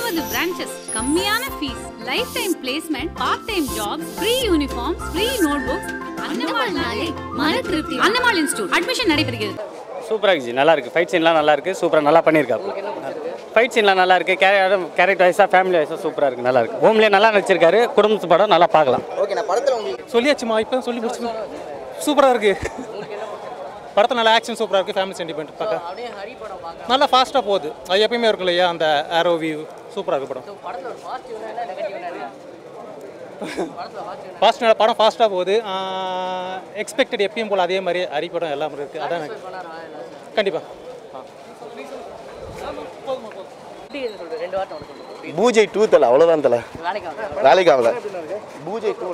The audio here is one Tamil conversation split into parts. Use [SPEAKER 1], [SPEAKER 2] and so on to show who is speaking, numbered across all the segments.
[SPEAKER 1] இருபது பிரான்ச்சஸ் கம்மியான fees life time placement part time job free uniform free note books Annamal நாளே மன திருப்தி அன்னமாள் இன்ஸ்டியூட் அட்மிஷன் நடைபெறுகிறது
[SPEAKER 2] சூப்பராக இருந்துச்சு நல்லா இருக்கு ஃபைட் சீன்லாம் நல்லா இருக்கு சூப்பராக நல்லா பண்ணியிருக்காரு ஃபைட் சீன்லாம் நல்லா இருக்கு கேரக்டர் வைஸாக ஃபேமிலி வைஸாக சூப்பராக இருக்கு நல்லா இருக்கு ஹோம்லேயே நல்லா நடிச்சிருக்காரு குடும்பத்து படம் நல்லா பார்க்கலாம்
[SPEAKER 3] ஓகே நான் படத்தில் உங்களுக்கு
[SPEAKER 4] சொல்லியாச்சுமா இப்போ சொல்லி முடிச்சு சூப்பராக இருக்கு படத்தில் நல்லா ஆக்ஷன் சூப்பராக இருக்குது ஃபேமிலி சென்டிமெண்ட் பார்க்க நல்லா ஃபாஸ்ட்டாக போகுது அது எப்பயுமே இருக்கும் இல்லையா அந்த ஆரோ வியூ சூப்பராக இருக்கு படம் ஃபாஸ்ட் படம் ஃபாஸ்ட்டாக போகுது எக்ஸ்பெக்டட் எப்பயும் போல் அதே மாதிரி ஹரி படம் எல்லாம் இருக்குது அதான் எனக்கு கண்டிப்பாக
[SPEAKER 3] பூஜை டூ தலை அவ்வளோதான் தலை வேலைக்கு ஆகல பூஜை டூ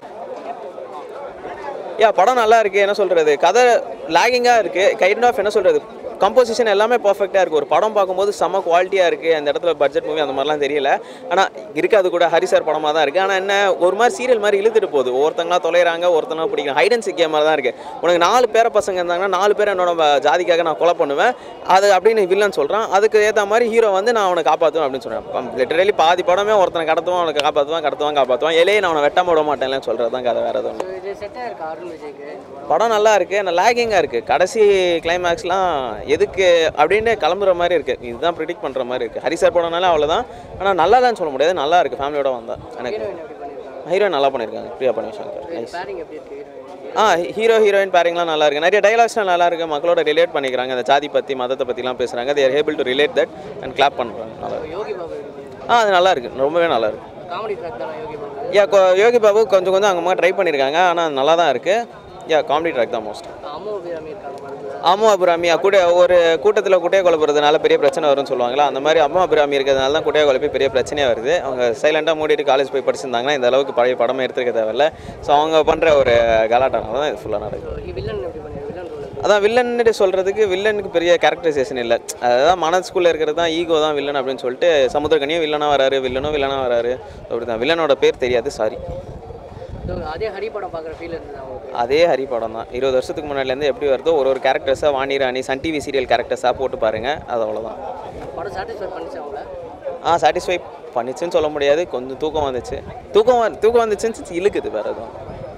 [SPEAKER 3] யா படம் நல்லா இருக்கு என்ன சொல்றது கதை லாகிங்காக இருக்கு கைண்ட் ஆஃப் என்ன சொல்றது கம்போசிஷன் எல்லாமே பர்ஃபெக்டாக இருக்குது ஒரு படம் பார்க்கும்போது செம்ம குவாலிட்டியாக இருக்குது அந்த இடத்துல பட்ஜெட் மூவி அந்த மாதிரிலாம் தெரியல ஆனால் இருக்காது கூட ஹரி சார் படமாக தான் இருக்குது ஆனால் என்ன ஒரு மாதிரி சீரியல் மாதிரி இழுத்துட்டு போகுது ஒருத்தங்களா தொலைகிறாங்க ஒருத்தங்களா பிடிக்கும் ஹைட் அண்ட் சிக்கிய மாதிரி தான் இருக்குது உனக்கு நாலு பேர பசங்க இருந்தாங்கன்னா நாலு பேர் என்னோட வ- ஜாதிக்காக நான் கொலை பண்ணுவேன் அது அப்படின்னு வில்லன் சொல்கிறான் அதுக்கு ஏற்ற மாதிரி ஹீரோ வந்து நான் அவனை காப்பாற்றுவேன் அப்படின்னு சொல்கிறேன் லிட்டரலி பாதி படமே ஒருத்தனை கடத்துவான் அவனுக்கு காப்பாற்றுவான் கடத்துவான் காப்பாற்றுவான் இலையே நான் அவனை வெட்டாம விட மாட்டேன்ல சொல்கிறது தான் கதை வேறு எதுவும் இல்லை. படம் நல்லா இருக்கு ஆனால் லேகிங்காக இருக்குது கடைசி கிளைமேக்ஸ்லாம் எதுக்கு அப்படின்னு கிளம்புற மாதிரி இருக்குது இதுதான் ப்ரிடிக்ட் பண்ணுற மாதிரி இருக்குது ஹரி சார் படம்னால அவ்வளோதான் ஆனால் நல்லா இல்லைன்னு சொல்ல முடியாது நல்லா இருக்குது ஃபேமிலியோட வந்தா எனக்கு ஹீரோயின் நல்லா பண்ணியிருக்காங்க பிரியா பழனிசங்கர் Nice. ஆ ஹீரோ ஹீரோயின் பேரிங்லாம் நல்லா இருக்கு நிறைய டைலாக்ஸ்லாம் நல்லா இருக்கு மக்களோட ரிலேட் பண்ணிக்கிறாங்க அந்த ஜாதி பற்றி மதத்தை பற்றிலாம் பேசுகிறாங்க they're able to relate that and clap பண்ணுறாங்க நல்லா இருக்கு ஆ அது நல்லா இருக்கு ரொம்பவே நல்லா இருக்கு யா கொ- யோகி பாபு கொஞ்சம் கொஞ்சம் அங்கே ட்ரை பண்ணியிருக்காங்க ஆனால் நல்லா தான் இருக்கு யா காமெடி ட்ராக் தான் மோஸ்ட் அம்மு அபிராமி கூட ஒரு கூட்டத்தில் குட்டையை குழப்புறதுனால பெரிய பிரச்சனை வரும்னு சொல்லுவாங்களா அந்த மாதிரி அம்மா அபிராமி இருக்கிறதுனால தான் குட்டையை குழப்பி பெரிய பிரச்சனையாக வருது அவங்க சைலண்டாக மூடிட்டு காலேஜ் போய் படிச்சிருந்தாங்கன்னா இந்த அளவுக்கு பழைய படமே எடுத்துருக்க தேவையில்ல ஸோ அவங்க பண்ணுற ஒரு கலாட்டானால தான் இது ஃபுல்லாக நடக்குது அதான் வில்லன்னு சொல்கிறதுக்கு வில்லனுக்கு பெரிய கேரக்டரைசேஷன் இல்லை அதான் மனசுக்குள்ளே இருக்கிறது தான் ஈகோ தான் வில்லன் அப்படின்னு சொல்லிட்டு சமுத்திரக்கனியும் வில்லனாக வராரு வில்லனும் வில்லனாக வராரு அப்படி தான் வில்லனோட பேர் தெரியாது சாரி
[SPEAKER 5] அதே ஹரி படம் பார்க்குற ஃபீல் இருந்தது அவங்களுக்கு
[SPEAKER 3] அதே ஹரி படம் தான் இருபது வருஷத்துக்கு முன்னாடிலேருந்து எப்படி வருதோ ஒரு ஒரு கேரக்டர்ஸாக Vani Rani Sun TV serial கேரக்டர்ஸாக போட்டு பாருங்கள் அது அவ்வளோதான்
[SPEAKER 5] படம் சாட்டிஸ்ஃபை பண்ணிச்சு அவங்கள
[SPEAKER 3] ஆ சாட்டிஸ்ஃபை பண்ணிச்சுன்னு சொல்ல முடியாது கொஞ்சம் தூக்கம் வந்துச்சு தூக்கம் வந்து- தூக்கம் வந்துச்சுன்னு இழுக்குது வேறு எதுவும்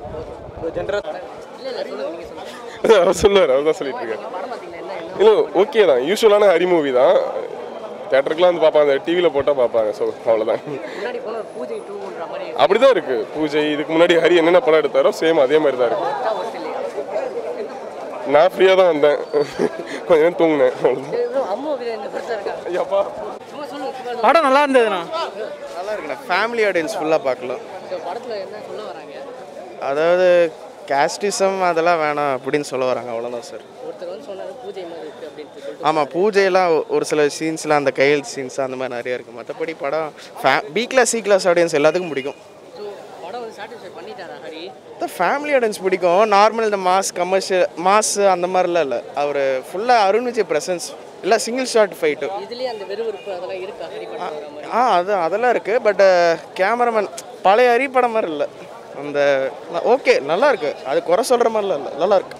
[SPEAKER 6] அவர் சொல்லுவார் அவர் தான் சொல்லிட்டு இருக்காரு இல்லை ஓகே தான் யூஸ்வலான ஹரி மூவி தான் தேட்டருக்குலாம் வந்து பார்ப்பாங்க டிவியில் போட்டால் பார்ப்பாங்க ஸோ அவ்வளோதான்
[SPEAKER 5] முன்னாடி போன ஒரு பூஜை டூன்ற மாதிரி
[SPEAKER 6] அப்படி தான் இருக்குது பூஜை இதுக்கு முன்னாடி ஹரி என்னென்ன படம் எடுத்தாரோ சேம் அதே மாதிரி தான் இருக்குது
[SPEAKER 5] எக்ஸ்ட்ரா ஒர்த் இல்லையா
[SPEAKER 6] நான் ஃப்ரீயாக தான் வந்தேன் கொஞ்ச நேரம் தூங்கினேன் அவ்வளோதான்
[SPEAKER 5] சரி, bro, அம்மா வீடு இந்த பெருசாக இருக்காங்க
[SPEAKER 6] ஐயாப்பா
[SPEAKER 5] சும்மா சொல்லுங்க சும்மா சொல்லுங்க.
[SPEAKER 4] படம் நல்லா இருந்ததுண்ணா
[SPEAKER 7] நல்லா இருக்குண்ணா ஃபேமிலி ஆடியன்ஸ் ஃபுல்லாக பார்க்கலாம்
[SPEAKER 5] இந்த படத்துல என்ன சொல்ல வராங்க
[SPEAKER 7] அதாவது கேஸ்டிசம் அதெல்லாம் வேணாம் அப்படின்னு சொல்ல வராங்க அவ்வளோதான் சார்
[SPEAKER 5] ஒருத்தர் வந்து சொன்னாரு பூஜை மாதிரி இருக்கு அப்படின்ட்டு சொல்லிட்டு
[SPEAKER 7] ஆமாம் பூஜையெல்லாம் ஒ- ஒரு சில சீன்ஸ்லாம் அந்த கையல் சீன்ஸ் அந்த மாதிரி நிறைய இருக்குது மற்றபடி படம் ஃபே B class C class audience எல்லாத்துக்கும் பிடிக்கும்
[SPEAKER 5] ஸோ படம் வந்து சாட்டிஸ்ஃபை பண்ணிட்டாரா ஹரி
[SPEAKER 7] இந்த ஃபேமிலி ஆடியன்ஸ் பிடிக்கும் நார்மல் இந்த மாஸ் கமர்ஷியல் மாஸ் அந்த மாதிரிலாம் இல்லை அவர் ஃபுல்லாக அருண் விஜய் ப்ரெசன்ஸ் இல்லை சிங்கிள் ஷாட் ஃபைட்டு
[SPEAKER 5] இதுலயே அந்த வெறுவிறுப்பு அதெல்லாம் இருக்கா ஹரி படம் வர மாதிரி
[SPEAKER 7] ஆ அது அதெல்லாம் இருக்குது பட் கேமராமேன் பழைய அரி படம் மாதிரி இல்லை அந்த ஓகே நல்லா இருக்கு அது குறை சொல்கிற மாதிரிலாம் இல்லை நல்லா இருக்கு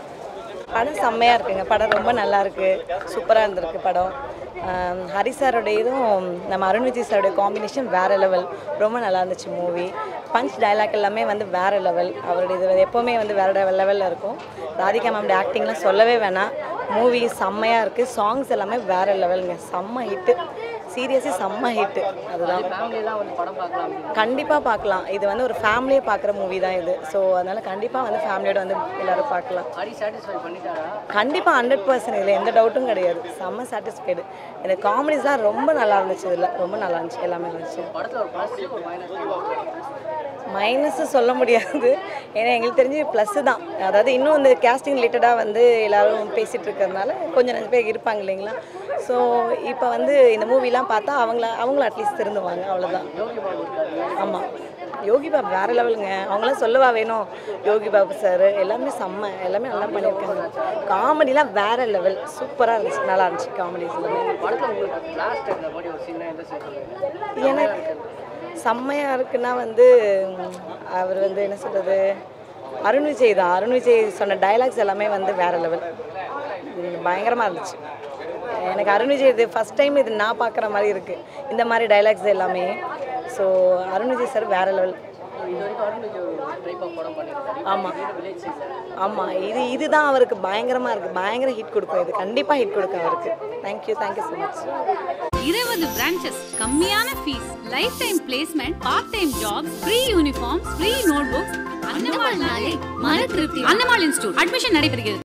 [SPEAKER 8] படம் செம்மையாக இருக்குங்க படம் ரொம்ப நல்லா இருக்கு சூப்பராக இருந்திருக்கு படம் ஆம், ஹரி சாரோட இதுவும் நம்ம அருண் விஜய் சாரோட காம்பினேஷன் வேறு லெவல் ரொம்ப நல்லா இருந்துச்சு மூவி பஞ்ச் டயலாக் எல்லாமே வந்து வேறு லெவல் அவருடைய இது எப்போவுமே வந்து வேறு லெவலில் இருக்கும் ராதிகா மேமோட ஆக்டிங்லாம் சொல்லவே வேணாம் மூவி செம்மையாக இருக்குது சாங்ஸ் எல்லாமே வேறு லெவலுங்க செம்ம ஹிட்டு சீரியஸி செம்ம ஹிட்டு அதுதான்
[SPEAKER 5] ஃபேமிலியெல்லாம் வந்து படம் பார்க்கலாம் அப்படின்னு
[SPEAKER 8] கண்டிப்பாக பார்க்கலாம் இது வந்து ஒரு ஃபேமிலியே பார்க்குற மூவி தான் இது ஸோ அதனால் கண்டிப்பாக வந்து ஃபேமிலியோட வந்து எல்லாரும் பார்க்கலாம்
[SPEAKER 5] ஹரி சாட்டிஸ்ஃபை பண்ணிட்டாரா
[SPEAKER 8] கண்டிப்பாக ஹண்ட்ரட் பர்சன்ட் இதில் எந்த டவுட்டும் கிடையாது செம்ம சாட்டிஸ்ஃபைடு இந்த காமெடிஸ்லாம் ரொம்ப நல்லா இருந்துச்சு இதில் ரொம்ப நல்லா இருந்துச்சு எல்லாமே இருந்துச்சு
[SPEAKER 5] படத்துல ஒரு ப்ளஸ் ஒரு மைனஸ்
[SPEAKER 8] மைனஸு சொல்ல முடியாது ஏன்னா எங்களுக்கு தெரிஞ்சு ப்ளஸ்ஸு தான் அதாவது இன்னும் இந்த கேஸ்டிங் ரிலேட்டடாக வந்து எல்லாரும் பேசிகிட்டு இருக்கிறதுனால கொஞ்சம் நிறைய பேர் இருப்பாங்க இல்லைங்களா ஸோ இப்போ வந்து இந்த மூவிலாம் பார்த்தா அவங்கள அவங்களும் அட்லீஸ்ட் திருந்துவாங்க அவ்வளோதான் ஆமாம் யோகி பாபு வேறு லெவலுங்க அவங்களாம் சொல்லவா வேணும் யோகி பாபு சார் எல்லாமே செம்ம எல்லாமே நல்லா பண்ணியிருக்காங்க காமெடிலாம் வேறு லெவல் சூப்பராக இருந்துச்சு நல்லா இருந்துச்சு காமெடிஸ் எல்லாமே
[SPEAKER 5] படத்துல உங்களுக்கு லாஸ்ட் இந்த மாதிரி ஒரு சீனா எந்த சீன் சொல்லுங்க
[SPEAKER 8] எனக்கு செம்மையாக இருக்குன்னா வந்து ம், அவர் வந்து என்ன சொல்கிறது அருண் விஜய் தான் அருண் விஜய் சொன்ன டயலாக்ஸ் எல்லாமே வந்து வேறு லெவல் பயங்கரமாக இருந்துச்சு எனக்கு அருண் விஜய் இது ஃபஸ்ட் டைம் இது நான் பார்க்குற மாதிரி இருக்குது இந்த மாதிரி டைலாக்ஸ் எல்லாமே ஸோ அருண் விஜய் சார் வேற லெவல்
[SPEAKER 5] இது வரைக்கும் அருண் விஜய் ஒரு டைப் ஆஃப் படம் பண்ணியிருக்காரு
[SPEAKER 8] ஆமாம்
[SPEAKER 5] வில்லேஜ்
[SPEAKER 8] ஆமாம் இது இதுதான் அவருக்கு பயங்கரமாக இருக்குது பயங்கர ஹிட் கொடுக்கும் இது கண்டிப்பாக ஹிட் கொடுக்கும் அவருக்கு தேங்க்யூ தேங்க்யூ ஸோ மச்
[SPEAKER 1] இருபது பிரான்ச்சஸ் கம்மியான fees life time placement part time jobs free uniforms free note books Annamal நாளே மன திருப்தி அன்னமாள் இன்ஸ்டியூட் அட்மிஷன் நடைபெறுகிறது